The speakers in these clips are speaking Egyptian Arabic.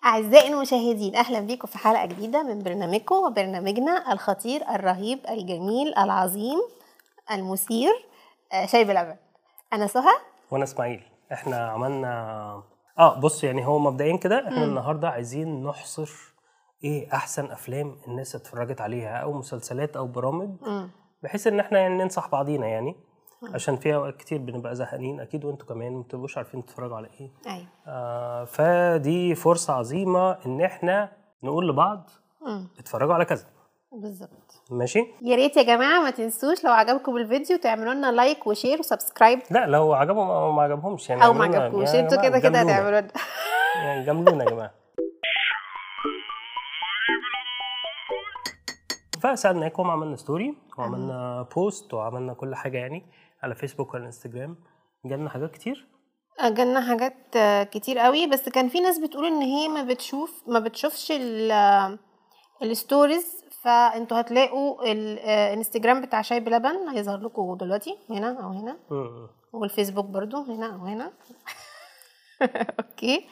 أعزائي المشاهدين أهلا بيكم في حلقة جديدة من برنامجكم وبرنامجنا الخطير الرهيب الجميل العظيم المثير آه، شاي بلبن أنا سهى وانا اسماعيل احنا عملنا اه بص يعني هو مبدئيا كده احنا النهارده عايزين نحصر ايه احسن افلام الناس اتفرجت عليها او مسلسلات او برامج مم. بحيث ان احنا يعني ننصح بعضينا يعني عشان في اوقات كتير بنبقى زهقانين اكيد وانتوا كمان ما بتبقوش عارفين تتفرجوا على ايه أيوة آه فدي فرصه عظيمه ان احنا نقول لبعض مم. اتفرجوا على كذا بالظبط ماشي يا ريت يا جماعة ما تنسوش لو عجبكم الفيديو تعملوا لنا لايك وشير وسبسكرايب لا لو عجبهم او ما عجبهمش يعني أو ما اعملوا لنا- عجبكوش يا انتوا جماعة كده كده جاملونا. هتعملوا لنا يعني جاملونا يا جماعه فسالناكم عملنا ستوري وعملنا بوست وعملنا كل حاجه يعني على فيسبوك ولا انستجرام جالنا حاجات كتير جالنا حاجات آه، كتير قوي بس كان في ناس بتقول ان هي ما بتشوف ما بتشوفش ال- آه، الستوريز فانتوا هتلاقوا الانستجرام بتاع شاي بلبن هيظهر لكم دلوقتي هنا او هنا مم. والفيسبوك برضو هنا او هنا اوكي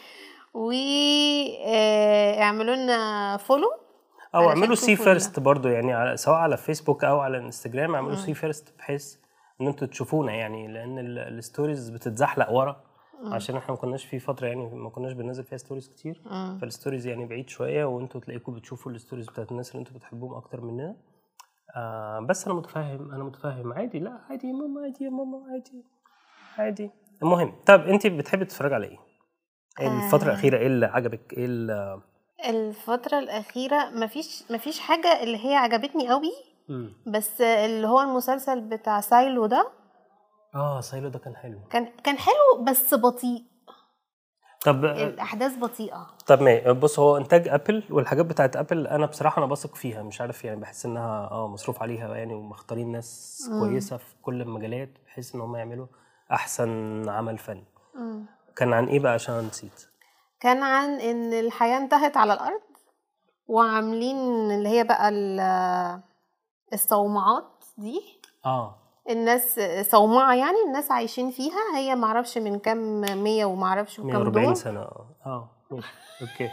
واعملوا لنا فولو او علشان اعملوا سي تشوفوا فيرست برضو يعني على سواء على فيسبوك او على انستجرام اعملوا سي فيرست بحيث ان انتوا تشوفونا يعني لان ال- الستوريز بتتزحلق ورا عشان احنا ما كناش في فتره يعني ما كناش بننزل فيها ستوريز كتير فالستوريز يعني بعيد شويه وانتوا تلاقيكم بتشوفوا الستوريز بتاعت الناس اللي انتوا بتحبوهم اكتر مننا آه بس انا متفاهم انا متفاهم عادي لا عادي يا ماما عادي يا ماما عادي عادي المهم طب انت بتحبي تتفرجي على ايه؟ الفترة الأخيرة ايه اللي عجبك؟ ايه اللي الفترة الأخيرة مفيش مفيش حاجة اللي هي عجبتني قوي مم. بس اللي هو المسلسل بتاع سايلو ده اه سايلو ده كان حلو كان كان حلو بس بطيء طب الأحداث بطيئة طب ما بص هو انتاج ابل والحاجات بتاعت ابل انا بصراحه انا بثق فيها مش عارف يعني بحس انها اه مصروف عليها يعني ومختارين ناس كويسه في كل المجالات بحيث ان هم يعملوا احسن عمل فني مم. كان عن ايه بقى عشان أنا نسيت كان عن ان الحياة انتهت على الارض وعاملين اللي هي بقى ال- الصومعات دي اه الناس صومعة يعني الناس عايشين فيها هي معرفش من كام مية ومعرفش وكام 140 دور سنه اه اه ماشي. اوكي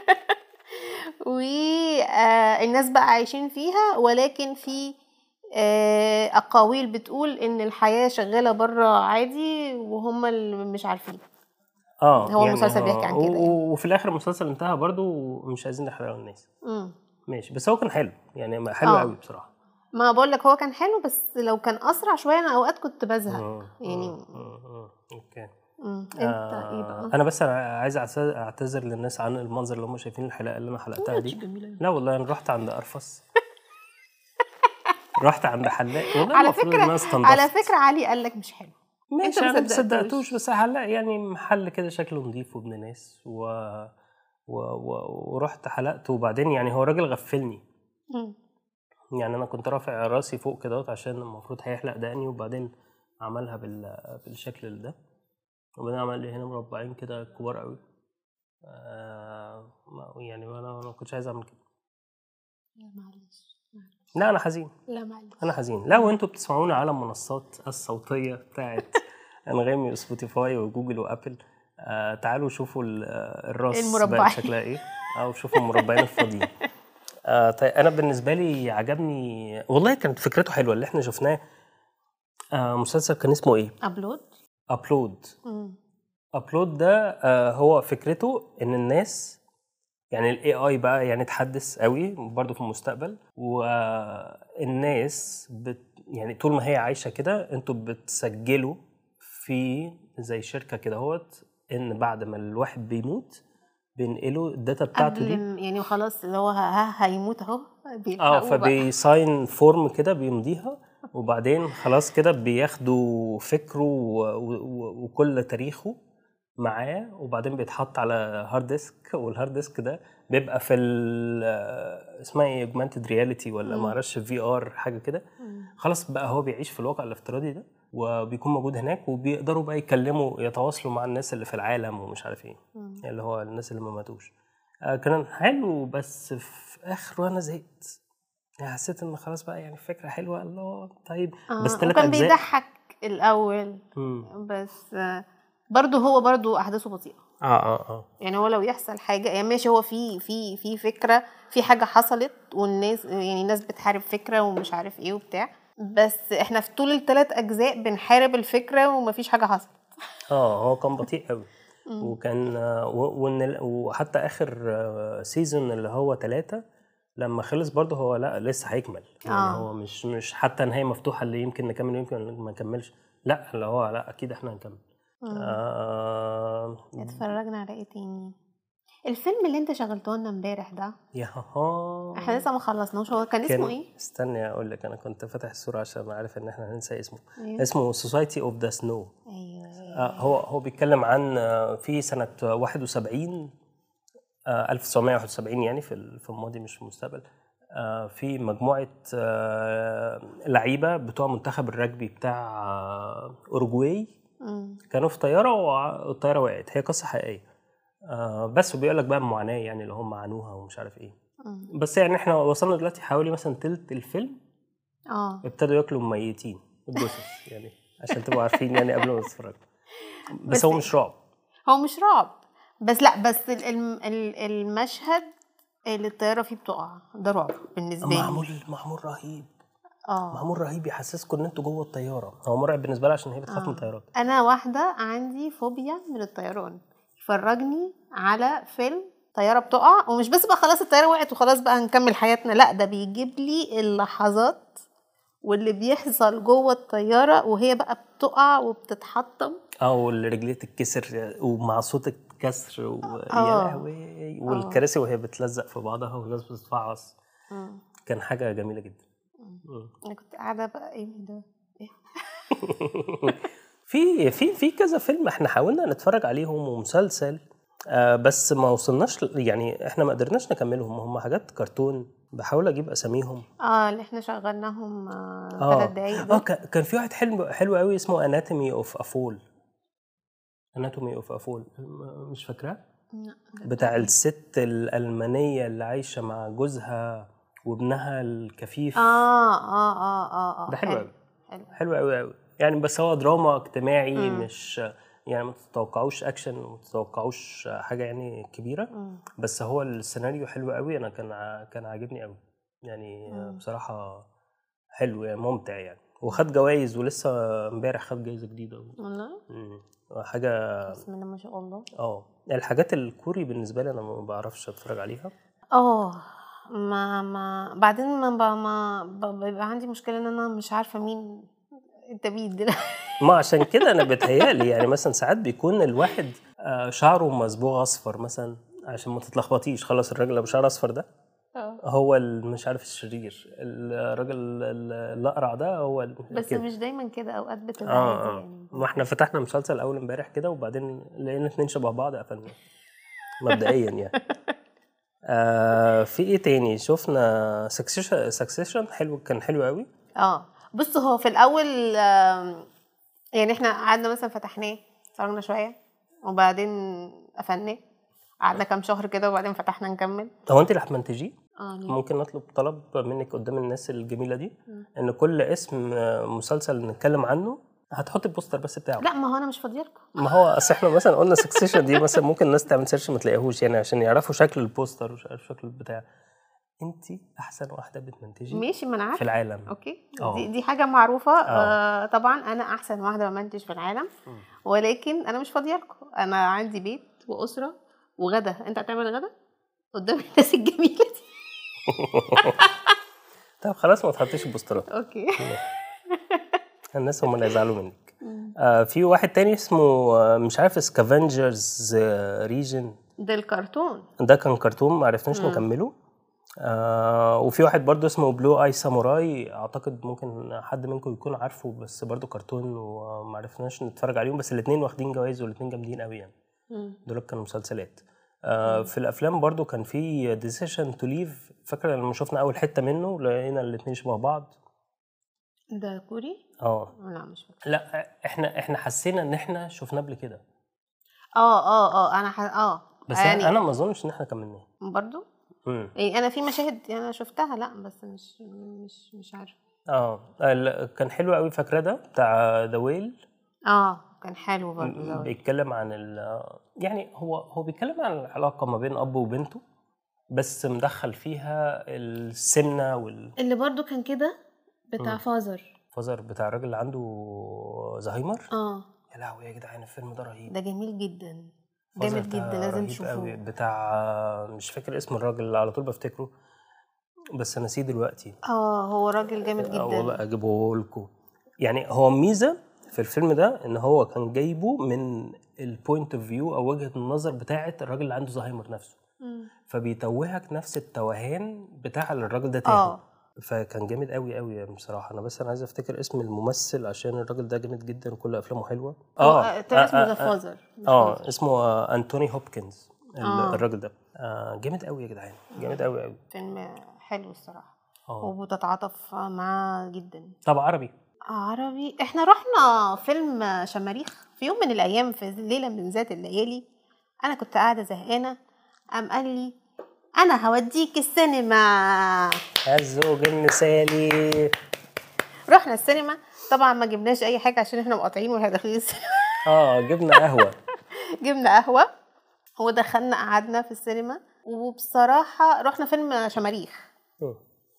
والناس بقى عايشين فيها ولكن في آه، أقاويل بتقول إن الحياة شغالة بره عادي وهم اللي مش عارفين اه هو المسلسل هو- بيحكي عن و- كده يعني. و- وفي الاخر المسلسل انتهى برضو ومش عايزين نحرقه الناس مم. ماشي بس هو كان حلو يعني حلو آه. قوي بصراحه ما بقول لك هو كان حلو بس لو كان أسرع شوية أنا أوقات كنت بزهق مم. يعني مم. مم. اوكي مم. انت آه، ايه بقى؟ انا بس عايز أعتذر- اعتذر للناس عن المنظر اللي هم شايفين الحلقه اللي انا حلقتها دي جميلة. لا والله انا رحت عند ارفس رحت عند حلاق والله على المفروض إن أنا فكرة استنضفت. على فكرة علي قال لك مش حلو ماشي أنت ما انا ما صدقتوش. صدقتوش بس حلاق يعني محل كده شكله نظيف وابن ناس و... و... و... ورحت حلقت وبعدين يعني هو راجل غفلني مم. يعني انا كنت رافع راسي فوق كده عشان المفروض هيحلق دقني وبعدين عملها بال... بالشكل ده وبعدين عمل لي هنا مربعين كده كبار قوي آه... ما- يعني انا ما كنتش عايز اعمل كده لا معلش معلش. لا انا حزين لا معلش انا حزين لو انتوا بتسمعونا على المنصات الصوتيه بتاعت انغامي وسبوتيفاي وجوجل وابل آه تعالوا شوفوا ال- آه، الراس المربعين. بقت شكلها ايه او شوفوا المربعين الفاضيين آه طيب انا بالنسبه لي عجبني والله كانت فكرته حلوه اللي احنا شفناه آه مسلسل كان اسمه ايه ابلود ابلود مم. ابلود ده آه هو فكرته ان الناس يعني الاي اي بقى يعني اتحدث قوي برضه في المستقبل والناس بت يعني طول ما هي عايشه كده انتوا بتسجلوا في زي شركه كده اهوت ان بعد ما الواحد بيموت بينقلوا الداتا بتاعته قبل دي م- يعني خلاص خلاص اللي هو ها هيموت اهو اه بيلحقوه بقى. فبيساين فورم كده بيمضيها وبعدين خلاص كده بياخدوا فكره و- و- وكل تاريخه معاه وبعدين بيتحط على هارد ديسك والهارد ديسك ده بيبقى في ال اسمها ايه اوجمانتد رياليتي ولا ما اعرفش في ار حاجه كده خلاص بقى هو بيعيش في الواقع الافتراضي ده وبيكون موجود هناك وبيقدروا بقى يتكلموا يتواصلوا مع الناس اللي في العالم ومش عارف ايه اللي هو الناس اللي ما ماتوش آه، كان حلو بس في اخره انا زهقت يعني حسيت ان خلاص بقى يعني فكره حلوه الله طيب آه، بس ثلاث وكان اجزاء بيضحك الاول مم. بس آه، برضه هو برضه احداثه بطيئه اه اه اه يعني هو لو يحصل حاجه يعني ماشي هو في في في فكره في حاجه حصلت والناس يعني الناس بتحارب فكره ومش عارف ايه وبتاع بس احنا في طول الثلاث اجزاء بنحارب الفكره ومفيش حاجه حصلت اه هو كان بطيء قوي وكان آه، و- وان ال- وحتى اخر سيزون اللي هو ثلاثة لما خلص برضه هو لا لسه هيكمل يعني آه. هو مش مش حتى نهايه مفتوحه اللي يمكن نكمل ويمكن ما نكملش لا اللي هو لا اكيد احنا هنكمل آه اتفرجنا على ايه تاني الفيلم اللي انت شغلته لنا امبارح ده يا ها احنا لسه ما خلصناش هو كان اسمه ايه؟ استني اقول لك انا كنت فاتح الصوره عشان عارف ان احنا هننسى اسمه أيوه. اسمه سوسايتي اوف ذا سنو ايوه ايوه آه، هو هو بيتكلم عن آه، في سنة 71 آه، 1971 يعني في ال- في الماضي مش في المستقبل آه، في مجموعة آه، لعيبة بتوع منتخب الرجبي بتاع آه، أوروجواي مم. كانوا في طيارة والطيارة وقعت هي قصة حقيقية آه، بس وبيقول لك بقى المعاناة يعني اللي هم عانوها ومش عارف ايه مم. بس يعني احنا وصلنا دلوقتي حوالي مثلا تلت الفيلم اه ابتدوا ياكلوا ميتين الجثث يعني عشان تبقوا عارفين يعني قبل ما تتفرجوا بس, بس هو مش رعب هو مش رعب بس لا بس ال- الم- ال- المشهد اللي الطياره فيه بتقع ده رعب بالنسبه لي معمول معمول رهيب اه معمول رهيب يحسسكم ان انتوا جوه الطياره هو مرعب بالنسبه لها عشان هي بتخاف من الطيارات انا واحده عندي فوبيا من الطيران فرجني على فيلم طياره بتقع ومش بس بقى خلاص الطياره وقعت وخلاص بقى هنكمل حياتنا لا ده بيجيب لي اللحظات واللي بيحصل جوه الطياره وهي بقى بتقع وبتتحطم او رجليه تتكسر ومع صوت الكسر و... يا آه. لهوي والكراسي وهي بتلزق في بعضها والناس بتتفعص مم. كان حاجه جميله جدا مم. انا كنت قاعده بقى ايه ده إيه؟ في في في كذا فيلم احنا حاولنا نتفرج عليهم ومسلسل آه بس ما وصلناش ل- يعني احنا ما قدرناش نكملهم هم حاجات كرتون بحاول اجيب اساميهم اه اللي احنا شغلناهم آه اه ثلاث دقايق اه دول. كان كان في واحد حلو حلو قوي اسمه اناتومي اوف افول اناتومي اوف افول مش فاكراه لا، ده بتاع الست الألمانية اللي عايشة مع جوزها وابنها الكفيف اه اه اه اه اه ده حلو قوي حلو حلو قوي قوي يعني بس هو دراما اجتماعي مم. مش يعني ما تتوقعوش اكشن وما تتوقعوش حاجة يعني كبيرة مم. بس هو السيناريو حلو قوي انا كان ع- كان عاجبني قوي يعني مم. بصراحة حلو يعني ممتع يعني وخد جوائز ولسه امبارح خد جايزة جديدة والله مم. حاجة بسم الله ما شاء الله اه الحاجات الكوري بالنسبة لي انا ما بعرفش اتفرج عليها اه ما ما بعدين ما ب- ما ب- بيبقى عندي مشكله ان انا مش عارفه مين انت مين دلوقتي ما عشان كده انا بتهيالي يعني مثلا ساعات بيكون الواحد آه، شعره مصبوغ اصفر مثلا عشان ما تتلخبطيش خلاص الراجل ابو شعر اصفر ده اه هو ال- مش عارف الشرير الراجل ال- الاقرع ده هو ال- بس كده. مش دايما كده اوقات بتبقى اه عادي اه يعني ما احنا فتحنا مسلسل اول امبارح كده وبعدين لقينا اتنين شبه بعض قفلنا مبدئيا يعني آه في ايه تاني شفنا سكسيشن سكسيشن حلو كان حلو قوي اه بص هو في الاول آم، يعني احنا قعدنا مثلا فتحناه اتفرجنا شويه وبعدين قفلناه قعدنا كام شهر كده وبعدين فتحنا نكمل هو انت اللي هتمنتجيه اه ليه؟ ممكن نطلب طلب منك قدام الناس الجميله دي ان كل اسم آه، مسلسل نتكلم عنه هتحط البوستر بس بتاعه لا ما هو انا مش فاضيه لكم ما هو اصل احنا مثلا قلنا سكسيشن دي مثلا ممكن الناس تعمل سيرش ما تلاقيهوش يعني عشان يعرفوا شكل البوستر وشكل البتاع انت احسن واحده بتمنتجي ماشي ما انا في عارفه العالم اوكي اه. دي, دي حاجه معروفه آه طبعا انا احسن واحده بمنتج في العالم مم. ولكن انا مش فاضيه لكم انا عندي بيت واسره وغدا انت هتعمل غدا قدام الناس الجميله دي طب خلاص ما تحطيش البوسترات اوكي الناس هم اللي هيزعلوا منك آه في واحد تاني اسمه آه، مش عارف سكافنجرز ريجن ده الكرتون ده كان كرتون ما عرفناش نكمله آه وفي واحد برضو اسمه بلو اي ساموراي اعتقد ممكن حد منكم يكون عارفه بس برضو كرتون وما عرفناش نتفرج عليهم بس الاثنين واخدين جوائز والاثنين جامدين قوي يعني دول كانوا مسلسلات آه في الافلام برضو كان في ديسيشن تو ليف فاكره لما شفنا اول حته منه لقينا الاثنين شبه بعض ده كوري اه لا مش فاكره لا احنا احنا حسينا ان احنا شفناه قبل كده اه اه اه انا ح... اه بس يعني انا ما اظنش ان احنا كملناه برضو امم يعني انا في مشاهد انا شفتها لا بس مش مش مش عارفه اه ال- كان حلو قوي فاكره ده بتاع ذا ويل اه كان حلو برضه زواج بيتكلم عن ال يعني هو هو بيتكلم عن العلاقه ما بين اب وبنته بس مدخل فيها السمنه والفازر اللي برضه كان كده بتاع مم. فازر بتاع الراجل اللي عنده زهايمر اه يا لهوي يا جدعان الفيلم ده رهيب ده جميل جدا فازر جامد ده جدا لازم رهيب قوي. تشوفوه بتاع مش فاكر اسم الراجل اللي على طول بفتكره بس نسيه دلوقتي اه هو راجل جامد اه والله جدا اجيبه لكم يعني هو ميزه في الفيلم ده ان هو كان جايبه من البوينت اوف فيو او وجهه النظر بتاعه الراجل اللي عنده زهايمر نفسه مم. فبيتوهك نفس التوهان بتاع اللي الراجل ده تاهه اه فكان جامد قوي قوي يعني بصراحه انا بس انا عايز افتكر اسم الممثل عشان الراجل ده جامد جدا وكل افلامه حلوه اه طلع اسمه ذا آه، فازر اه اسمه آه، انتوني هوبكنز ال- آه. الراجل ده آه جامد قوي يا جدعان جامد قوي قوي فيلم حلو الصراحه اه وبتتعاطف معاه جدا طب عربي عربي احنا رحنا فيلم شماريخ في يوم من الايام في ليله من ذات الليالي انا كنت قاعده زهقانه قام قال لي انا هوديك السينما الزوج المثالي رحنا السينما طبعا ما جبناش اي حاجه عشان احنا مقاطعين واحنا داخلين السينما اه جبنا قهوه جبنا قهوه ودخلنا قعدنا في السينما وبصراحه رحنا فيلم شماريخ مم.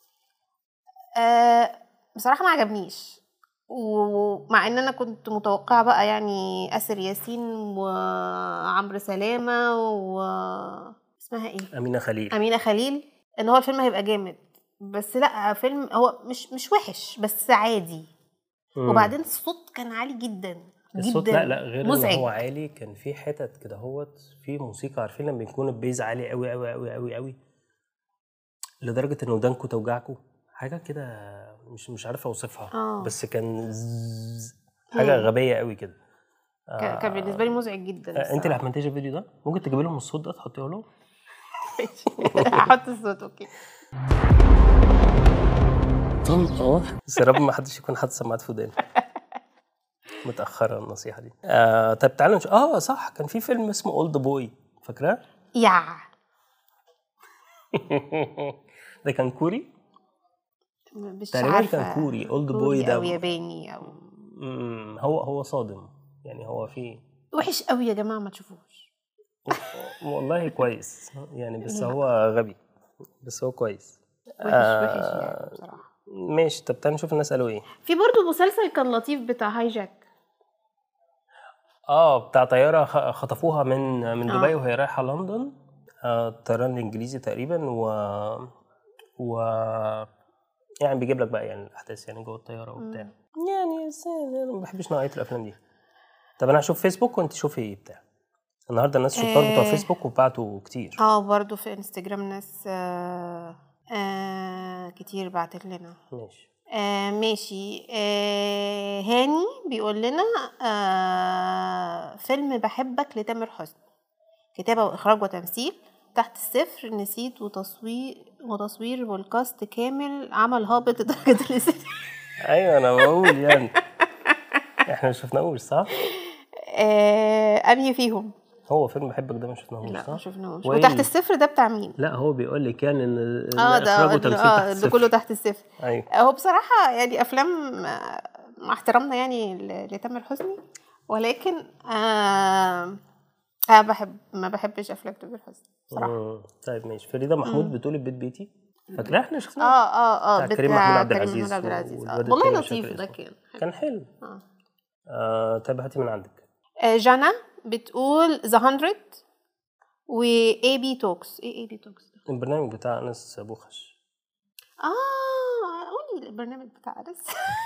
آه بصراحه ما عجبنيش ومع ان انا كنت متوقعه بقى يعني اسر ياسين وعمرو سلامه و اسمها ايه امينه خليل امينه خليل ان هو الفيلم هيبقى جامد بس لا فيلم هو مش مش وحش بس عادي مم. وبعدين الصوت كان عالي جدا الصوت جدا لا لا غير مزعج ان هو عالي كان في حتت كده هوت في موسيقى عارفين لما يكون البيز عالي قوي قوي قوي قوي قوي لدرجه ان ودانكم توجعكم حاجه كده مش مش عارف اوصفها آه. بس كان زز- حاجه مم. غبيه قوي كده كان كان بالنسبه لي مزعج جدا آه، انت اللي الصراحة. عملتيش الفيديو ده ممكن تجيبي لهم الصوت ده تحطيه لهم هحط الصوت اوكي اه بس يا رب ما حدش يكون حاطط سماعات في ودانه متأخرة النصيحة دي آه طب تعالوا نش... اه صح كان في فيلم اسمه اولد بوي فاكراه؟ يا ده كان كوري مش تقريبا عارفه كان كوري اولد كوري بوي ده او ياباني او مم، هو هو صادم يعني هو في وحش قوي يا جماعه ما تشوفوش والله كويس يعني بس لا. هو غبي بس هو كويس وحش وحش يعني بصراحه ماشي طب تعالى نشوف الناس قالوا ايه في برضه مسلسل كان لطيف بتاع هاي جاك اه بتاع طيارة خ- خطفوها من من آه. دبي وهي رايحة لندن آه، الطيران الإنجليزي تقريبا و و يعني بيجيب لك بقى يعني الأحداث يعني جوه الطيارة وبتاع يعني بس أنا ما بحبش نوعية الأفلام دي طب أنا هشوف فيسبوك وأنت شوفي إيه بتاع النهارده الناس شطار بتوع آه. فيسبوك وبعتوا كتير اه برضه في انستجرام ناس آه آه كتير بعتت لنا ماشي آه ماشي آه هاني بيقول لنا آه فيلم بحبك لتامر حسني كتابة وإخراج وتمثيل تحت الصفر نسيت وتصوير وتصوير والكاست كامل عمل هابط لدرجة الإساءة أيوه أنا بقول يعني إحنا ما شفناهوش صح؟ آه أنهي فيهم؟ هو فيلم بحبك ده ما شفناهوش لا ما صح؟ شفناهوش وإيه وتحت اللي- الصفر ده بتاع مين؟ لا هو بيقول لك يعني إن إن اه ده إخراج وتمثيل اه تحت ده الصفر. كله تحت الصفر أيوه هو بصراحة يعني أفلام آه، مع احترامنا يعني ل- لتامر حسني ولكن آه أنا بحب ما بحبش أفلام تامر حسني بصراحة مم. طيب ماشي فريده محمود بتقول البيت بيتي فاكراه احنا شفناه اه اه اه بتاع كريم محمود عبد كريم العزيز محمود عبد العزيز آه. والواد والله التاني مش لطيف فاكر ده اسمه. كان كان حلو آه. آه طيب هاتي من عندك آه، جانا بتقول ذا 100 و اي بي توكس ايه اي بي توكس ده؟ البرنامج بتاع انس بوخش اه قولي البرنامج بتاع انس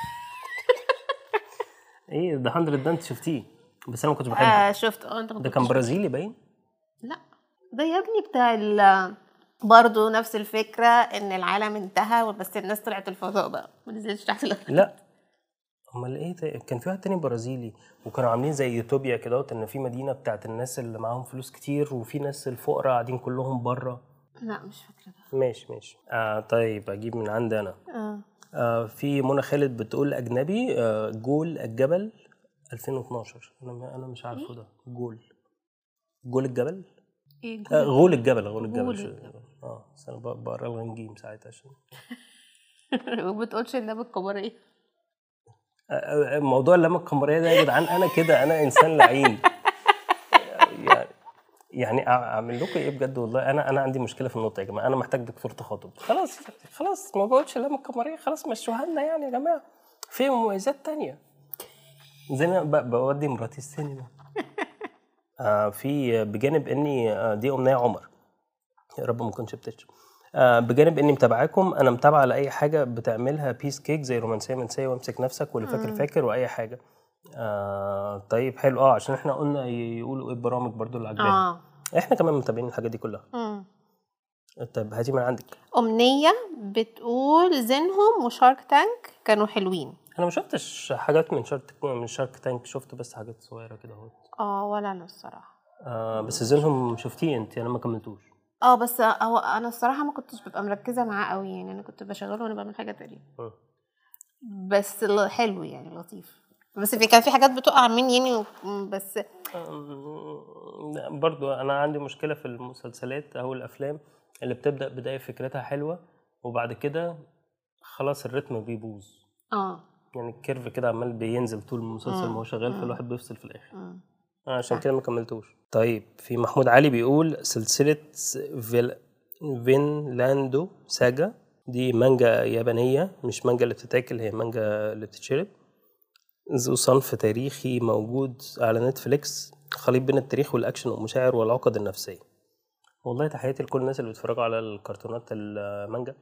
ايه ده 100 ده انت شفتيه بس انا ما كنتش بحبه آه شفت اه انت ما ده كان كنتش- برازيلي باين لا ده يا ابني بتاع ال برضه نفس الفكرة ان العالم انتهى بس الناس طلعت الفضاء بقى ما نزلتش تحت الارض لا امال ايه تا- كان في واحد تاني برازيلي وكانوا عاملين زي يوتوبيا كده ان في مدينه بتاعت الناس اللي معاهم فلوس كتير وفي ناس الفقراء قاعدين كلهم بره لا مش فاكرة ده ماشي ماشي آه طيب اجيب من عندي انا اه آه في منى خالد بتقول اجنبي آه جول الجبل 2012 انا ما- انا مش عارفه ده جول جول الجبل ايه آه غول الجبل غول الجبل غول شو- الجبل. اه بس انا ب- بقرا الغنجيم ساعتها عشان وبتقولش النبي الكبار ايه آه، موضوع اللام القمريه ده يا جدعان انا كده انا انسان لعين يعني يعني أع- اعمل لكم ايه بجد والله انا انا عندي مشكله في النطق يا جماعه انا محتاج دكتور تخاطب خلاص خلاص ما بقولش اللام القمريه خلاص مشوها لنا يعني يا جماعه في مميزات تانية زي ما ب- بودي مراتي السينما آه في بجانب اني آه دي امنيه عمر يا رب ما كنتش بتشتم آه بجانب اني متابعاكم انا متابعه على اي حاجه بتعملها بيس كيك زي رومانسيه منسيه وامسك نفسك واللي فاكر فاكر واي حاجه آه طيب حلو اه عشان احنا قلنا ي- يقولوا ايه البرامج برضو اللي عجباهم اه احنا كمان متابعين الحاجات دي كلها مم. طيب هاتي من عندك أمنية بتقول زينهم وشارك تانك كانوا حلوين انا ما شفتش حاجات من شارك من شارك تانك شفت بس حاجات صغيره كده اهو اه ولا أنا الصراحة آه بس زينهم شفتيه انت انا ما كملتوش اه بس هو أنا الصراحة ما كنتش ببقى مركزة معاه قوي يعني أنا كنت بشغله وأنا بعمل حاجة تانية مم. بس ل- حلو يعني لطيف بس في كان في حاجات بتقع مني يعني و- بس أم، برضو انا عندي مشكله في المسلسلات او الافلام اللي بتبدا بدايه فكرتها حلوه وبعد كده خلاص الريتم بيبوظ اه يعني الكيرف كده عمال بينزل طول المسلسل ما هو شغال فالواحد بيفصل في الاخر مم. أنا عشان كده ما كملتوش طيب في محمود علي بيقول سلسله فيل... فينلاندو ساجا دي مانجا يابانيه مش مانجا اللي بتتاكل هي مانجا اللي بتتشرب ذو صنف تاريخي موجود على نتفليكس خليط بين التاريخ والاكشن والمشاعر والعقد النفسيه والله تحياتي لكل الناس اللي بيتفرجوا على الكرتونات المانجا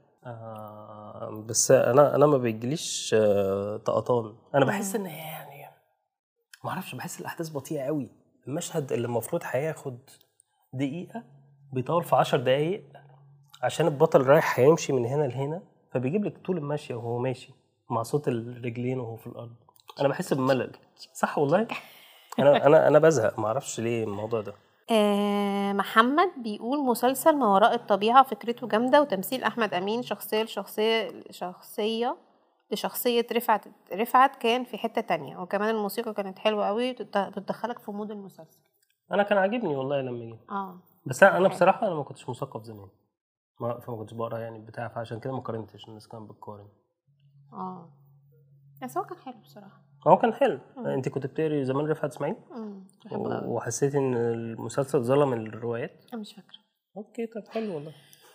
آه بس انا انا ما بيجيليش آه طقطان انا بحس ان يعني ما اعرفش بحس الاحداث بطيئه قوي المشهد اللي المفروض هياخد دقيقه بيطول في 10 دقايق عشان البطل رايح هيمشي من هنا لهنا فبيجيب لك طول المشي وهو ماشي مع صوت الرجلين وهو في الارض انا بحس بملل صح والله انا انا انا بزهق ما اعرفش ليه الموضوع ده آه محمد بيقول مسلسل ما وراء الطبيعة فكرته جامدة وتمثيل أحمد أمين شخصية لشخصية شخصية لشخصية رفعت رفعت كان في حتة تانية وكمان الموسيقى كانت حلوة قوي بتت- بتدخلك في مود المسلسل انا كان عاجبني والله لما جه اه بس انا أنا بصراحه انا ما كنتش مثقف زمان ما فما كنتش بقرا يعني بتاع فعشان كده ما قارنتش الناس كانت بتقارن اه بس هو كان حلو بصراحة هو كان حلو انت كنت بتقري زمان رفعت اسماعيل امم بحبه قوي وحسيت ان المسلسل ظلم الروايات انا مش فاكرة اوكي طب حلو والله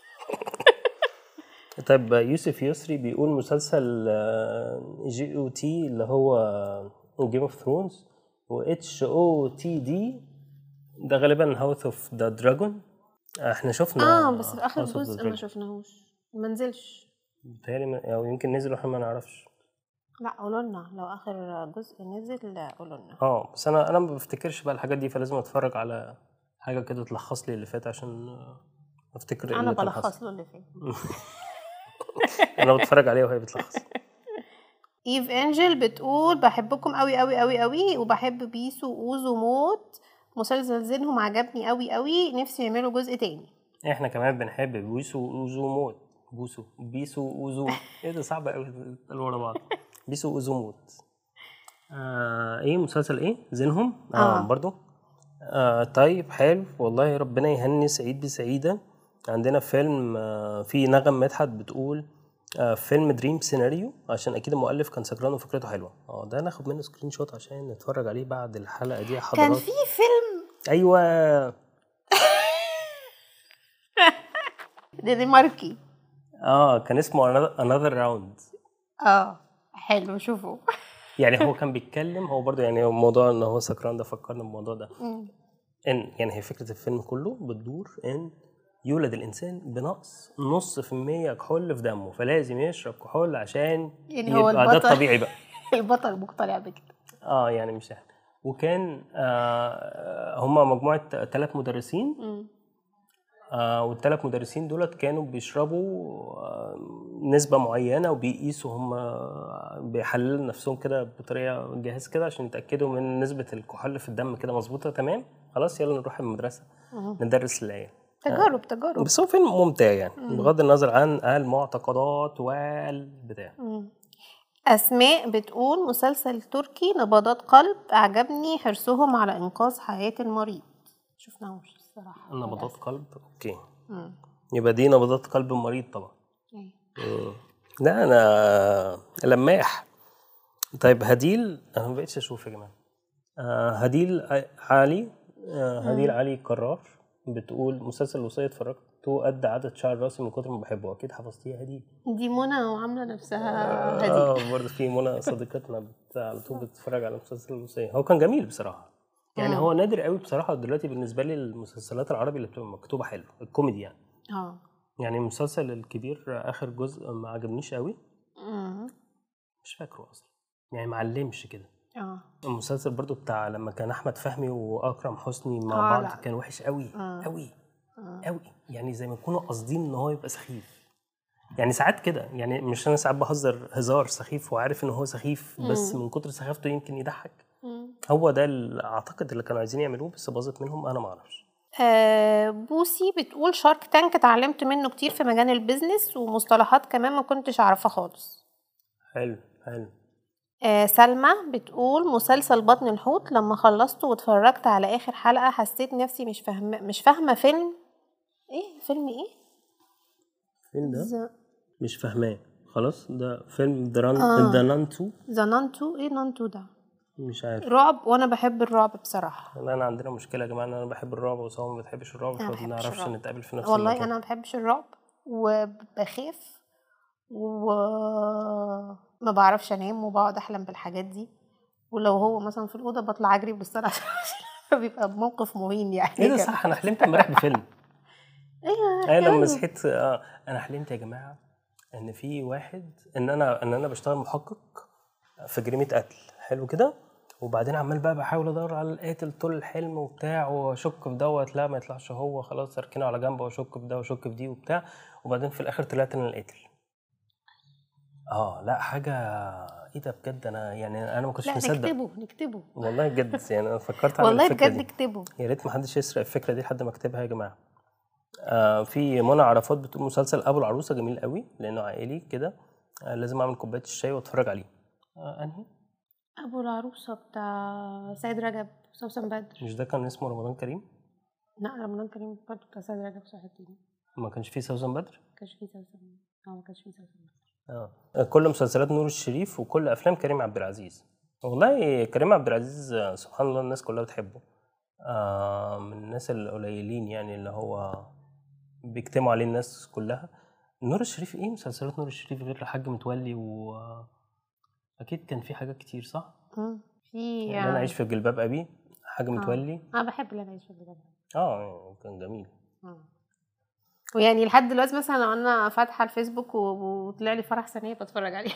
طيب يوسف يسري بيقول مسلسل جي او تي اللي هو جيم اوف ثرونز و اتش او تي دي ده غالبا هاوس اوف ذا دراجون احنا شفنا اه بس في اخر House of the جزء ما Dragon. شفناهوش ما نزلش بيتهيألي ما- او يمكن نزل واحنا ما نعرفش لا قولوا لنا لو اخر جزء نزل قولوا لنا اه بس انا انا ما بفتكرش بقى الحاجات دي فلازم اتفرج على حاجه كده تلخص لي اللي فات عشان آه، افتكر إيه انا اللي كان حصل. بلخص له اللي فات انا بتفرج عليها وهي بتلخص ايف انجل بتقول بحبكم قوي قوي قوي قوي وبحب بيسو واوزو موت مسلسل زينهم عجبني قوي قوي نفسي يعملوا جزء تاني احنا كمان بنحب بيسو اوزو موت بوسو بيسو اوزو ايه ده صعب قوي تقولوا ورا بعض بيسو اوزو موت آه ايه مسلسل ايه زينهم اه, آه. آه. برضو آه طيب حلو والله ربنا يهني سعيد بسعيده عندنا فيلم آه في نغم مدحت بتقول آه فيلم دريم سيناريو عشان اكيد المؤلف كان سكران وفكرته حلوه اه ده ناخد منه سكرين شوت عشان نتفرج عليه بعد الحلقه دي يا كان حضرات في فيلم ايوه دنماركي اه كان اسمه Another- another راوند اه حلو شوفوا يعني هو كان بيتكلم هو برضه يعني هو موضوع ان هو سكران ده فكرنا بالموضوع ده مم. ان يعني هي فكره الفيلم كله بتدور ان يولد الانسان بنقص نص في المية كحول في دمه فلازم يشرب كحول عشان يعني هو يبقى ده البطل. الطبيعي بقى البطل مقتنع بكده اه يعني مش احنا وكان آه هم مجموعه ثلاث مدرسين مم. آه والثلاث مدرسين دولت كانوا بيشربوا آه نسبة معينة وبيقيسوا هم بيحللوا نفسهم كده بطريقة جهاز كده عشان يتأكدوا من نسبة الكحول في الدم كده مظبوطة تمام خلاص يلا نروح المدرسة مم. ندرس العيال تجارب تجارب بس هو فيلم ممتع يعني بغض النظر عن المعتقدات والبتاع مم. أسماء بتقول مسلسل تركي نبضات قلب أعجبني حرصهم على إنقاذ حياة المريض شفناهوش الصراحة نبضات قلب اوكي مم. يبقى دي نبضات قلب المريض طبعا أيوة. مم. لا انا لماح طيب هديل انا ما بقتش اشوف يا جماعه آه هديل علي آه هديل علي قرار بتقول مسلسل الوصيه اتفرجته قد عدد شعر راسي من كتر ما بحبه اكيد حفظتيها هديل دي منى وعامله نفسها هدي اه برضه في منى صديقتنا بت- على طول بتتفرج على مسلسل الوصيه هو كان جميل بصراحه يعني مم. هو نادر قوي بصراحه دلوقتي بالنسبه لي المسلسلات العربي اللي بتبقى مكتوبه حلو الكوميدي يعني اه يعني المسلسل الكبير اخر جزء ما عجبنيش قوي أمم. مش فاكره اصلا يعني معلمش كده اه المسلسل برضو بتاع لما كان احمد فهمي واكرم حسني مع آه، بعض لا. كان وحش قوي آه. قوي آه. قوي يعني زي ما يكونوا قاصدين ان هو يبقى سخيف يعني ساعات كده يعني مش انا ساعات بهزر هزار سخيف وعارف ان هو سخيف بس مم. من كتر سخافته يمكن يضحك أمم. هو ده اللي اعتقد اللي كانوا عايزين يعملوه بس باظت منهم انا ما اعرفش آه، بوسي بتقول شارك تانك اتعلمت منه كتير في مجال البيزنس ومصطلحات كمان ما كنتش اعرفها خالص حلو حلو آه، سلمى بتقول مسلسل بطن الحوت لما خلصته واتفرجت على اخر حلقة حسيت نفسي مش فاهمة مش فاهمة فيلم ايه فيلم ايه فين ده ز- مش فاهماه خلاص ده فيلم دران آه. ذا نان 2 ذا نانتو ايه نانتو ده مش عارف رعب وانا بحب الرعب بصراحة لا انا عندنا مشكله يا جماعه ان انا بحب الرعب وسوا ما بتحبش الرعب أنا ما فما بحبش بنعرفش الرعب. نتقابل في نفس والله المكان انا ما بحبش الرعب وبخاف وما بعرفش انام وبقعد احلم بالحاجات دي ولو هو مثلا في الاوضه بطلع اجري بالسرعه عشان بيبقى موقف مهين يعني ايه ده كده. صح انا حلمت امبارح بفيلم ايوه انا لما حلو. صحيت اه انا حلمت يا جماعه ان في واحد ان انا ان انا بشتغل محقق في جريمه قتل حلو كده وبعدين عمال بقى بحاول ادور على القاتل طول الحلم وبتاع واشك في دوت لا ما يطلعش هو خلاص اركنه على جنب واشك في ده واشك في دي وبتاع وبعدين في الاخر طلعت انا القاتل اه لا حاجه ايه ده بجد انا يعني انا ما كنتش لا مصدق نكتبه نكتبه والله بجد يعني انا فكرت اعمل والله الفكره بجد دي اكتبه يا ريت ما حدش يسرق الفكره دي لحد ما اكتبها يا جماعه آه في منى عرفات بتقول مسلسل ابو العروسه جميل قوي لانه عائلي كده آه لازم اعمل كوبايه الشاي واتفرج عليه آه انهي ابو العروسه بتاع سيد رجب سوسن بدر مش ده كان اسمه رمضان كريم لا رمضان كريم برضه بتاع سيد رجب صح الدين ما كانش فيه سوزان بدر ما كانش فيه سوسن اه ما كانش فيه سوسن بدر اه كل مسلسلات نور الشريف وكل افلام كريم عبد العزيز والله كريم عبد العزيز آه، سبحان الله الناس كلها بتحبه آه من الناس القليلين يعني اللي هو بيجتمعوا عليه الناس كلها نور الشريف ايه مسلسلات نور الشريف غير الحاج متولي و اكيد كان في حاجات كتير صح مم. في يعني انا عايش في جلباب ابي حاج متولي انا بحب اللي انا عايش في الجبل اه يعني كان جميل ويعني لحد دلوقتي مثلا لو انا فاتحه الفيسبوك و- وطلع لي فرح ثانيه بتفرج عليه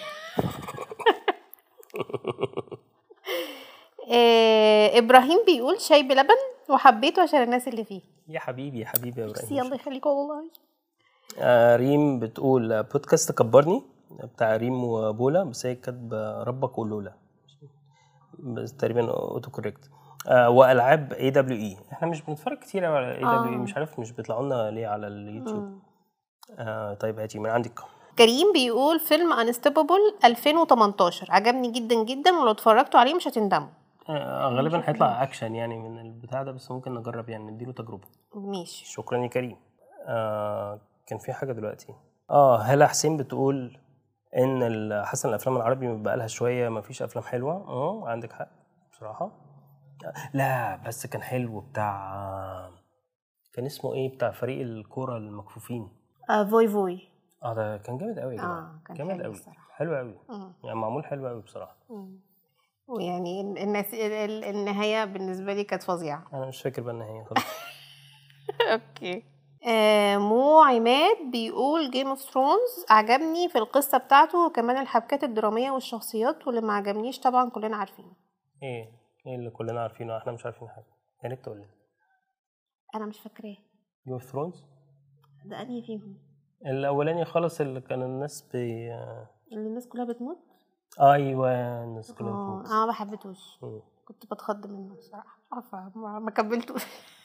إيه، ابراهيم بيقول شاي بلبن وحبيته عشان الناس اللي فيه يا حبيبي يا حبيبي يا بس ابراهيم الله يخليكم والله آه ريم بتقول آه، بودكاست كبرني بتاع ريم وبولا بس هي كاتبه ربك ولولا بس تقريبا اوتو كوريكت آه والعاب اي دبليو اي احنا مش بنتفرج كتير أوي على اي دبليو اي آه. مش عارف مش بيطلعوا لنا ليه على اليوتيوب مم. آه طيب هاتي من عندك كريم بيقول فيلم انستوبابل 2018 عجبني جدا جدا ولو اتفرجتوا عليه مش هتندموا آه غالبا هيطلع اكشن يعني من البتاع ده بس ممكن نجرب يعني نديله تجربه ماشي شكرا يا كريم آه كان في حاجه دلوقتي اه هلا حسين بتقول ان ال- حسن الافلام العربي بقى لها شويه ما فيش افلام حلوه اه عندك حق بصراحه لا بس كان حلو بتاع كان اسمه ايه بتاع فريق الكوره المكفوفين آه فوي فوي اه ده كان جامد قوي يا جماعه اه كان جامد حلو قوي الصراحه حلو قوي مم. يعني معمول حلو قوي بصراحه مم. ويعني ال- الناس ال- ال- النهايه بالنسبه لي كانت فظيعه انا مش فاكر بقى النهايه خلاص اوكي آه مو عماد بيقول جيم اوف ثرونز عجبني في القصه بتاعته وكمان الحبكات الدراميه والشخصيات واللي ما عجبنيش طبعا كلنا عارفينه ايه ايه اللي كلنا عارفينه احنا مش عارفين حاجه يا ريت تقول لي انا مش فاكراه جيم اوف ثرونز ده انهي فيهم الاولاني خالص اللي كان الناس بي اللي الناس كلها بتموت ايوه الناس كلها اه بتموت انا ما بحبتوش مم. كنت بتخض منه بصراحه مش عارفه ما ما كملتوش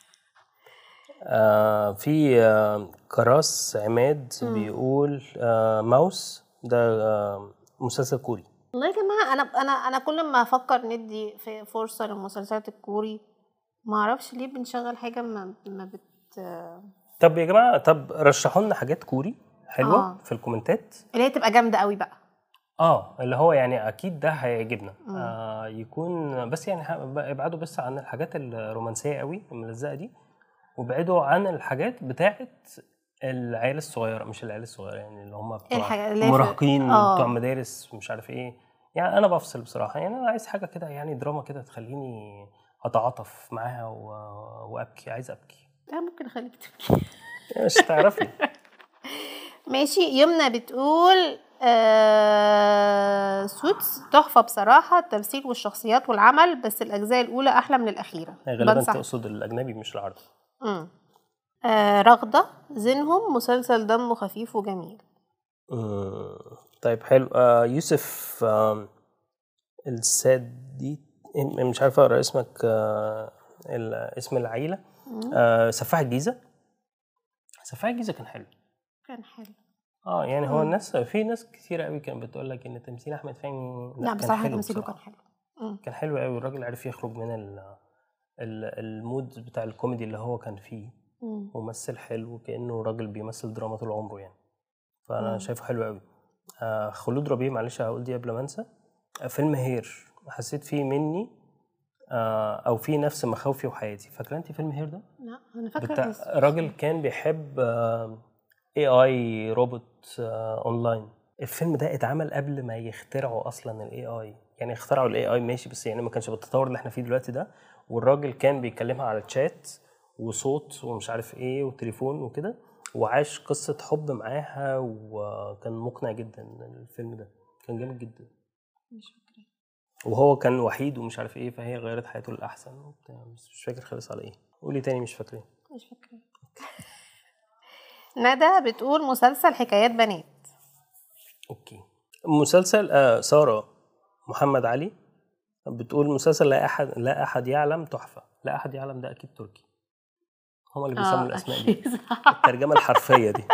آه في آه كراس عماد بيقول آه ماوس ده آه مسلسل كوري والله يا جماعه انا انا انا كل ما افكر ندي في فرصه للمسلسلات الكوري ما اعرفش ليه بنشغل حاجه ما ما بت طب يا جماعه طب رشحوا لنا حاجات كوري حلوه آه. في الكومنتات اللي هي تبقى جامده قوي بقى اه اللي هو يعني اكيد ده هيعجبنا آه يكون بس يعني ه- ابعدوا بس عن الحاجات الرومانسيه قوي الملزقه دي وابعدوا عن الحاجات بتاعت العيال الصغيره مش العيال الصغيره يعني اللي هم بتوع الحاجة اللي هي في- مراهقين آه. بتوع مدارس مش عارف ايه يعني انا بفصل بصراحه يعني انا عايز حاجه كده يعني دراما كده تخليني اتعاطف معاها و... وابكي عايز ابكي لا ممكن اخليك تبكي مش تعرفي ماشي يمنى بتقول آه سوتس تحفة بصراحة التمثيل والشخصيات والعمل بس الأجزاء الأولى أحلى من الأخيرة غالبا بنصح تقصد الاجنبي مش العربي مم. آه رغدة زينهم مسلسل دمه خفيف وجميل مم. طيب حلو آه يوسف آه السادي إيه، مش عارف اقرا اسمك آه ال- اسم العيله آه سفاح الجيزه سفاح الجيزه كان حلو كان حلو اه يعني هو الناس في ناس كتير قوي كانت بتقول لك ان تمثيل احمد فهمي لا كان بصراحة حلو تمثيله بصراحة. كان حلو مم. كان حلو قوي الراجل عرف يخرج من ال ال- المود بتاع الكوميدي اللي هو كان فيه مم. ممثل حلو كانه راجل بيمثل دراما طول عمره يعني فانا مم. شايفه حلو قوي آه خلود ربيع معلش هقول دي قبل ما انسى آه فيلم هير حسيت فيه مني آه او فيه نفس مخاوفي وحياتي فاكره انت فيلم هير ده لا أنا فاكرة بتاع الاسم. راجل كان بيحب اي اي روبوت اونلاين الفيلم ده اتعمل قبل ما يخترعوا اصلا الاي اي يعني اخترعوا الاي اي ماشي بس يعني ما كانش بالتطور اللي احنا فيه دلوقتي ده والراجل كان بيكلمها على تشات وصوت ومش عارف ايه وتليفون وكده وعاش قصة حب معاها وكان مقنع جدا الفيلم ده كان جامد جدا مش فاكرة وهو كان وحيد ومش عارف ايه فهي غيرت حياته للأحسن وبتاع بس مش فاكر خالص على ايه قولي تاني مش فاكرين مش فاكرة ندى بتقول مسلسل حكايات بنات اوكي مسلسل آه ساره محمد علي بتقول مسلسل لا احد لا احد يعلم تحفه لا احد يعلم ده اكيد تركي هم اللي بيسموا آه، الاسماء دي أكيد. الترجمه الحرفيه دي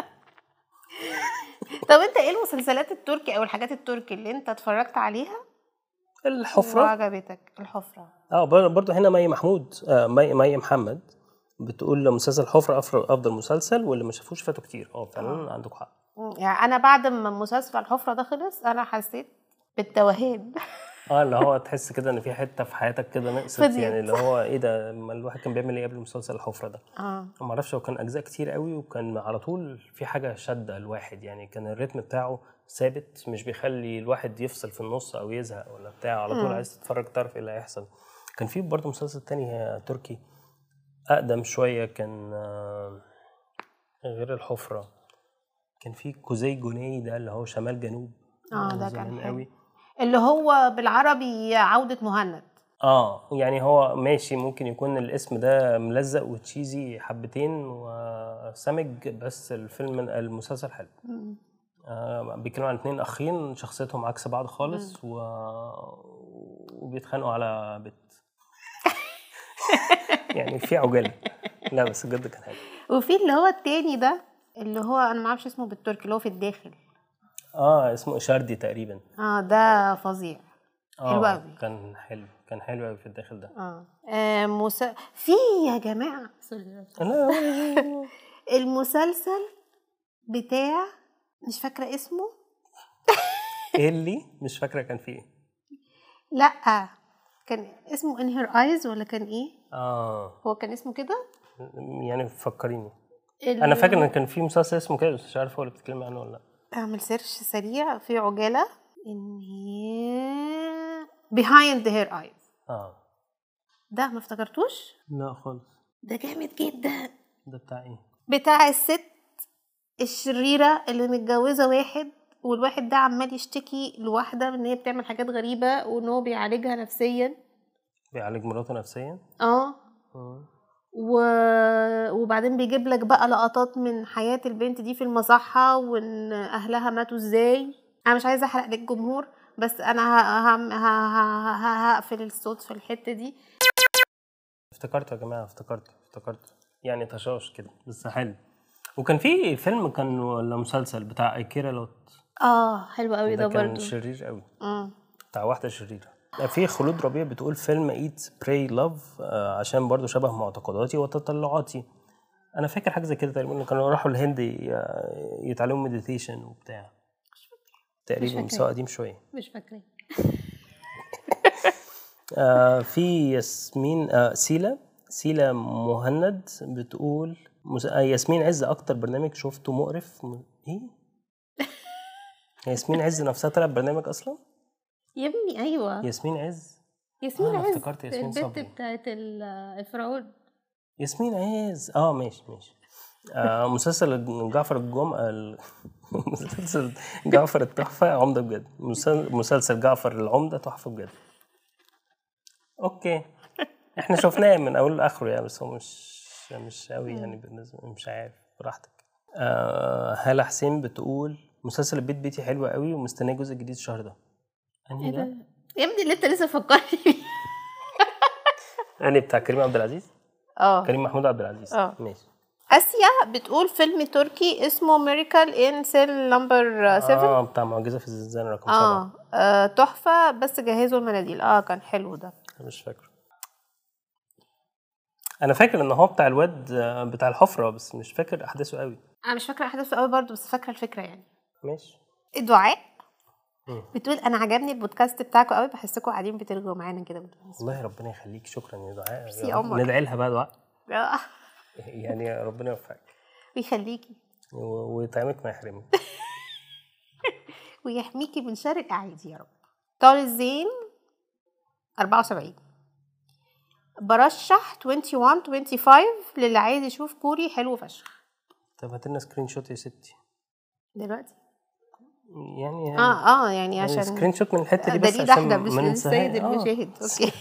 طب انت ايه المسلسلات التركي او الحاجات التركي اللي انت اتفرجت عليها الحفره وعجبتك الحفرة اه بر- برضه هنا مي محمود آه مي, مي محمد بتقول مسلسل حفره أفر- افضل مسلسل واللي ما شافوش فاتوا كتير اه فعلا عندك حق مم، يعني انا بعد ما مسلسل الحفرة ده خلص انا حسيت بالتوهان اه اللي هو تحس كده ان في حته في حياتك كده نقصت فضيت. يعني اللي هو ايه ده ما الواحد كان بيعمل ايه قبل مسلسل الحفره ده اه ما اعرفش هو كان اجزاء كتير قوي وكان على طول في حاجه شاده الواحد يعني كان الريتم بتاعه ثابت مش بيخلي الواحد يفصل في النص او يزهق ولا بتاع على طول مم. عايز تتفرج تعرف ايه اللي هيحصل كان في برضه مسلسل تاني آه، تركي اقدم شويه كان آه، غير الحفره كان في كوزي جوني ده اللي هو شمال جنوب اه من ده زمان كان حلو قوي اللي هو بالعربي عودة مهند اه يعني هو ماشي ممكن يكون الاسم ده ملزق وتشيزي حبتين وسمج بس الفيلم المسلسل حلو مم. آه بيتكلموا عن اتنين اخين شخصيتهم عكس بعض خالص و... وبيتخانقوا على بنت يعني في عجاله لا بس بجد كان حلو وفي اللي هو التاني ده اللي هو انا ما اعرفش اسمه بالتركي اللي هو في الداخل اه اسمه شاردي تقريبا اه ده فظيع آه حلو أوي. كان حلو كان حلو قوي في الداخل ده اه, آه مس... في يا جماعه سوري. لا المسلسل بتاع مش فاكره اسمه ايه اللي مش فاكره كان فيه ايه لا كان اسمه in her eyes ولا كان ايه اه هو كان اسمه كده يعني فكريني ال- انا فاكر ان كان في مسلسل اسمه كده بس مش عارف هو اللي بتتكلم عنه ولا لا اعمل سيرش سريع في عجاله ان هي behind her eyes اه ده ما افتكرتوش لا خالص ده جامد جدا ده بتاع ايه بتاع الست الشريرة اللي متجوزة واحد والواحد ده عمال يشتكي لواحدة ان هي بتعمل حاجات غريبة وان هو بيعالجها نفسيا بيعالج مراته نفسيا اه مم. و... وبعدين بيجيب لك بقى لقطات من حياة البنت دي في المصحة وان اهلها ماتوا ازاي انا مش عايزة احرق للجمهور بس انا ه... ه... ه... ه... ه... هقفل الصوت في الحتة دي افتكرت يا جماعه افتكرت افتكرت يعني تشاش كده بس حلو وكان في فيلم كان ولا مسلسل بتاع ايكيرا لوت اه حلو قوي ده, ده كان برضو شرير قوي مم. بتاع واحده شريره لا، في خلود ربيع بتقول فيلم ايت براي لاف عشان برضو شبه معتقداتي وتطلعاتي انا فاكر حاجه زي كده تقريبا إن كانوا راحوا الهند ي- يتعلموا مديتيشن وبتاع تقريبا فاكراه. بس هو قديم شويه مش فاكره آه في ياسمين آه سيلا سيلا مهند بتقول مس... آه ياسمين عز اكتر برنامج شفته مقرف م... ايه ياسمين عز نفسها طلعت برنامج اصلا يا ابني ايوه ياسمين عز ياسمين آه، أنا عز افتكرت ياسمين البنت صبري. بتاعت ال- الفرعون ياسمين عز اه ماشي ماشي آه مسلسل جعفر الجم ال- مسلسل جعفر التحفة عمدة بجد مسل- مسلسل جعفر العمدة تحفة بجد اوكي احنا شفناه من اوله لاخره يعني بس هو مش مش قوي يعني بالنسبة مش عارف براحتك آه هالة حسين بتقول مسلسل البيت بيتي حلو قوي ومستنيه جزء جديد الشهر ده انهي ايه ده؟ ده يا ابني اللي انت لسه فكرني فيه انهي بتاع كريم عبد العزيز؟ اه كريم محمود عبد العزيز آه. ماشي اسيا بتقول فيلم تركي اسمه ميريكال ان سيل نمبر 7 اه بتاع معجزة في الزنزانة رقم سبعة اه آه، تحفه بس جهزوا المناديل اه كان حلو ده أنا مش فاكره انا فاكر ان هو بتاع الواد آه، بتاع الحفره بس مش فاكر احداثه قوي انا مش فاكره احداثه قوي برضو بس فاكره الفكره يعني ماشي دعاء مم. بتقول انا عجبني البودكاست بتاعكم قوي بحسكم قاعدين بترجعوا معانا كده والله ربنا يخليك شكرا يا دعاء ميرسي يا رب. عمر. ندعي لها بقى دعاء آه، يعني ربنا يوفقك ويخليكي و- ويطعمك ما يحرمك ويحميكي من شر الاعادي يا رب طال الزين 74 برشح 21 25 للي عايز يشوف كوري حلو فشخ طب هات لنا سكرين شوت يا ستي دلوقتي يعني يعني اه اه يعني يعني عشان سكرين شوت من الحته دي بس دليل عشان احدى مش ما للسيد ننساها. آه. المشاهد اوكي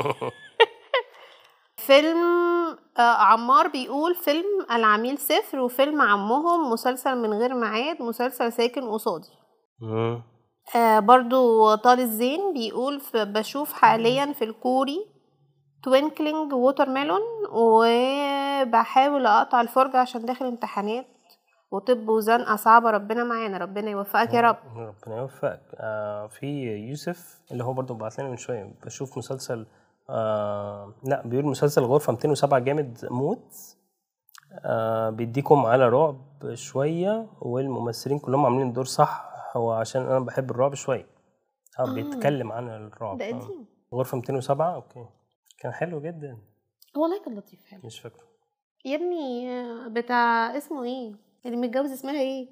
فيلم آه عمار بيقول فيلم العميل صفر وفيلم عمهم مسلسل من غير ميعاد مسلسل ساكن قصادي مم. آه برضو طال الزين بيقول ف- بشوف حاليا في الكوري توينكلينج ووتر ميلون وبحاول اقطع الفرجة عشان داخل امتحانات وطب وزنقة صعبة ربنا معانا ربنا يوفقك يا رب ربنا يوفقك آه في يوسف اللي هو برضه بعت لنا من شويه بشوف مسلسل آه لا بيقول مسلسل غرفه 207 جامد موت آه بيديكم على رعب شويه والممثلين كلهم عاملين الدور صح هو عشان انا بحب الرعب شويه اه بيتكلم عن الرعب ده آه. قديم غرفه 207 اوكي كان حلو جدا والله كان لطيف حلو مش فاكره يا ابني آه، بتاع اسمه ايه اللي متجوز اسمها ايه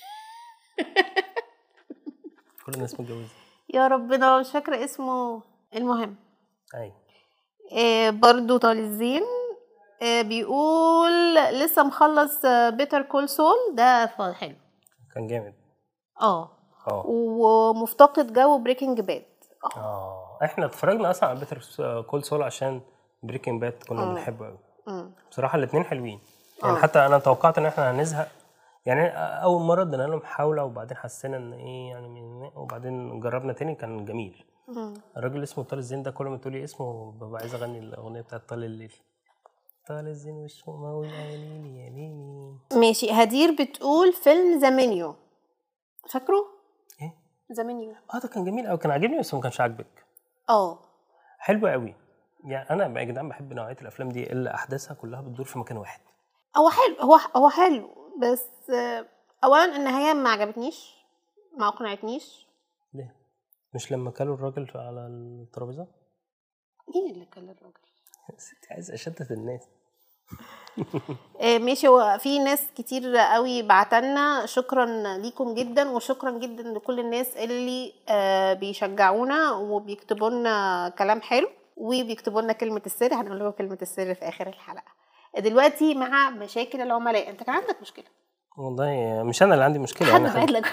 كل الناس متجوزه يا ربنا مش فاكرة اسمه المهم ايوه آه برضو طال الزين آه بيقول لسه مخلص بيتر كول سول ده ف- حلو كان جامد اه اه ومفتقد جو بريكنج باد اه احنا اتفرجنا اصلا على بيتر كول سول عشان بريكنج باد كنا بنحبه قوي بصراحه الاثنين حلوين يعني آه. حتى انا توقعت ان احنا هنزهق يعني اول مره ادينا لهم محاوله وبعدين حسينا ان ايه يعني من- وبعدين جربنا تاني كان جميل الراجل اسمه طال الزين ده كل ما تقولي اسمه ببقى عايز اغني الاغنيه بتاعت طال الليل طال الزين وشه مول يا ليلي يا ليلي ماشي هدير بتقول فيلم ذا منيو فاكره ايه ذا منيو اه ده كان جميل قوي كان عاجبني بس ما كانش عاجبك اه حلو قوي يعني انا يا جدعان بحب نوعيه الافلام دي اللي احداثها كلها بتدور في مكان واحد هو حلو هو هو حلو بس آه، اولا النهايه ما عجبتنيش ما اقنعتنيش ليه مش لما كلوا الراجل على الترابيزه مين اللي كان الراجل ستي عايز اشتت الناس آه، ماشي هو في ناس كتير قوي بعتلنا شكرا ليكم جدا وشكرا جدا لكل الناس اللي آه، بيشجعونا وبيكتبوا لنا كلام حلو وبيكتبوا لنا كلمه السر هنقول لكم كلمه السر في اخر الحلقه دلوقتي مع مشاكل العملاء انت كان عندك مشكله والله مش انا اللي عندي مشكله حد انا بعت لك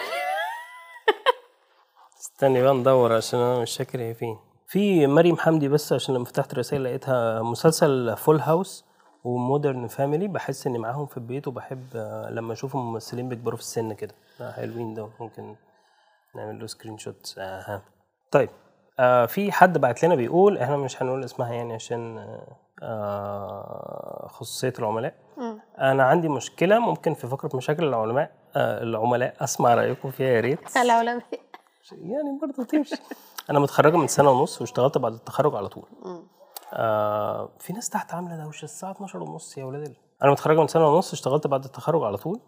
استني بقى ندور عشان انا مش فاكر هي فين في مريم حمدي بس عشان لما فتحت الرسائل لقيتها مسلسل فول هاوس ومودرن فاميلي بحس اني معاهم في البيت وبحب آه، لما اشوف الممثلين بيكبروا في السن كده ده حلوين ده ممكن نعمل له سكرين شوت اها طيب آه في حد بعت لنا بيقول احنا مش هنقول اسمها يعني عشان آه، آه خصوصيه العملاء مم. انا عندي مشكله ممكن في فقره مشاكل العلماء آه العملاء اسمع رايكم فيها يا ريت العلماء يعني برضه تمشي انا متخرجه من سنه ونص واشتغلت بعد التخرج على طول مم. آه في ناس تحت عامله دوشه الساعه 12 ونص يا ولاد ال- انا متخرجه من سنه ونص اشتغلت بعد التخرج على طول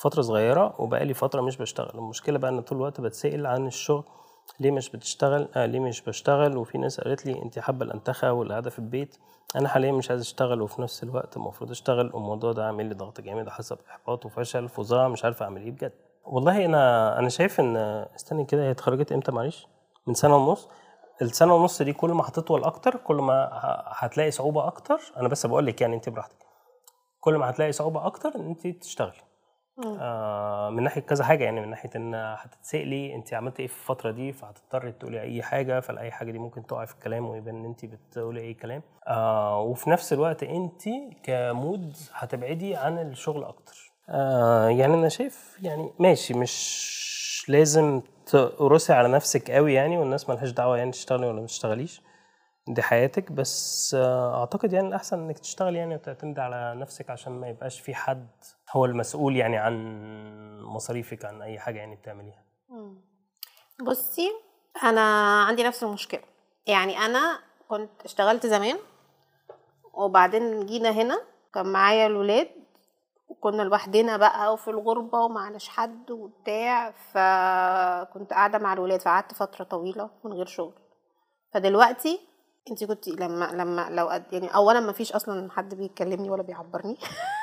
فتره صغيره وبقالي فتره مش بشتغل المشكله بقى ان طول الوقت بتسال عن الشغل ليه مش بتشتغل آه ليه مش بشتغل وفي ناس قالت لي انت حابه الانتخه والقعده في البيت انا حاليا مش عايز اشتغل وفي نفس الوقت المفروض اشتغل والموضوع ده عامل لي ضغط جامد حسب احباط وفشل فظاع مش عارف اعمل ايه بجد والله انا انا شايف ان استني كده هي اتخرجت امتى معلش من سنه ونص السنه ونص دي كل ما هتطول اكتر كل ما ه- هتلاقي صعوبه اكتر انا بس بقول لك يعني انت براحتك كل ما هتلاقي صعوبه اكتر ان انت تشتغلي آه من ناحيه كذا حاجه يعني من ناحيه ان هتتسالي انت عملت ايه في الفتره دي فهتضطري تقولي اي حاجه فالاي حاجه دي ممكن تقعي في الكلام ويبان ان انت بتقولي اي كلام آه وفي نفس الوقت انت كمود هتبعدي عن الشغل اكتر آه يعني انا شايف يعني ماشي مش لازم تقرصي على نفسك قوي يعني والناس ملهاش دعوه يعني تشتغلي ولا ما تشتغليش دي حياتك بس آه، اعتقد يعني الاحسن انك تشتغل يعني وتعتمد على نفسك عشان ما يبقاش في حد هو المسؤول يعني عن مصاريفك عن اي حاجه يعني بتعمليها بصي انا عندي نفس المشكله يعني انا كنت اشتغلت زمان وبعدين جينا هنا كان معايا الولاد وكنا لوحدنا بقى وفي الغربة ومعناش حد وبتاع فكنت قاعدة مع الولاد فقعدت فترة طويلة من غير شغل فدلوقتي انت كنت لما لما لو قد يعني اولا ما فيش اصلا حد بيكلمني ولا بيعبرني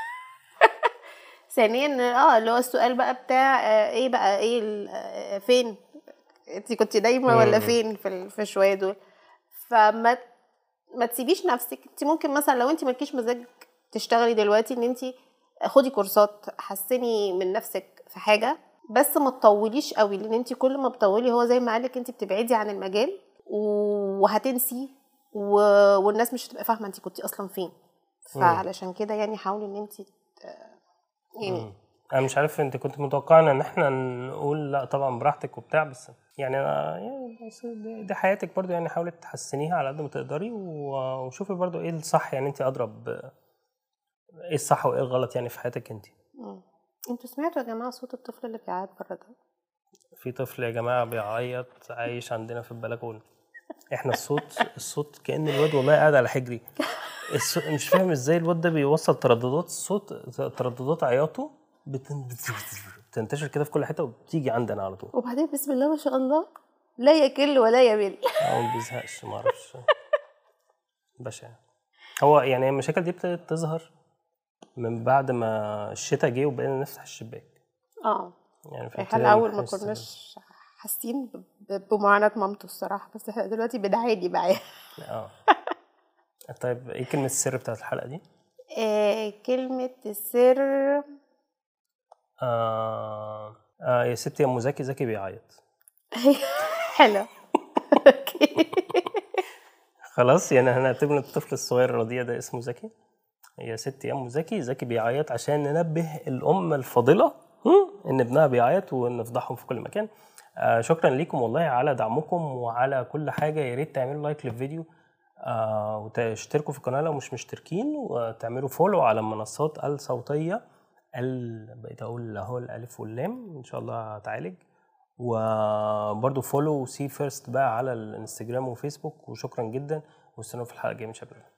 ثانيا اه اللي هو السؤال بقى بتاع آه، ايه بقى ايه ال- آه، فين انت كنت دايما ولا مم. فين في ال- في شويه دول فما ت- ما تسيبيش نفسك انت ممكن مثلا لو انت مالكيش مزاج تشتغلي دلوقتي ان انت خدي كورسات حسني من نفسك في حاجه بس ما تطوليش قوي لان انت كل ما بتطولي هو زي ما قالك انت بتبعدي عن المجال و- وهتنسي و... والناس مش هتبقى فاهمه انت كنتي اصلا فين فعلشان كده يعني حاولي ان انت يعني مم. انا مش عارف انت كنت متوقعنا ان احنا نقول لا طبعا براحتك وبتاع بس يعني أنا يعني بس دي, دي حياتك برضو يعني حاولي تحسنيها على قد ما تقدري و- وشوفي برضو ايه الصح يعني انت اضرب ايه الصح وايه الغلط يعني في حياتك انت مم. انتوا سمعتوا يا جماعه صوت الطفل اللي بيعيط بره ده في طفل يا جماعه بيعيط عايش عندنا في البلكونه احنا الصوت الصوت كان الواد والله قاعد على حجري الصوت مش فاهم ازاي الواد ده بيوصل ترددات الصوت ترددات عياطه بتن- بتنتشر كده في كل حته وبتيجي عندنا على طول وبعدين بسم الله ما شاء الله لا يكل ولا يمل هو ما بيزهقش ما اعرفش بشع هو يعني المشاكل دي ابتدت تظهر من بعد ما الشتاء جه وبقينا نفتح الشباك اه يعني في احنا ابتدائي الاول ما نحس- كناش حاسين ب- ب- بمعاناه مامته الصراحه بس احنا دلوقتي بنعاني معاها اه طيب ايه كلمه السر بتاعت الحلقه دي؟ آه كلمه السر آه آه يا ستي يا ام زكي زكي بيعيط حلو اوكي خلاص يعني هنعتبر الطفل الصغير الرضيع ده اسمه زكي يا ستي يا ام زكي زكي بيعيط عشان ننبه الام الفاضله هم، ان ابنها بيعيط ونفضحهم في كل مكان آه شكرا ليكم والله على دعمكم وعلى كل حاجه يا ريت تعملوا لايك للفيديو آه وتشتركوا في القناه لو مش مشتركين وتعملوا فولو على المنصات الصوتيه ال بقيت اقول اهو الالف واللام ان شاء الله هتعالج وبرضه فولو سي فيرست بقى على الانستجرام وفيسبوك وشكرا جدا واستنوا في الحلقه الجايه من شباب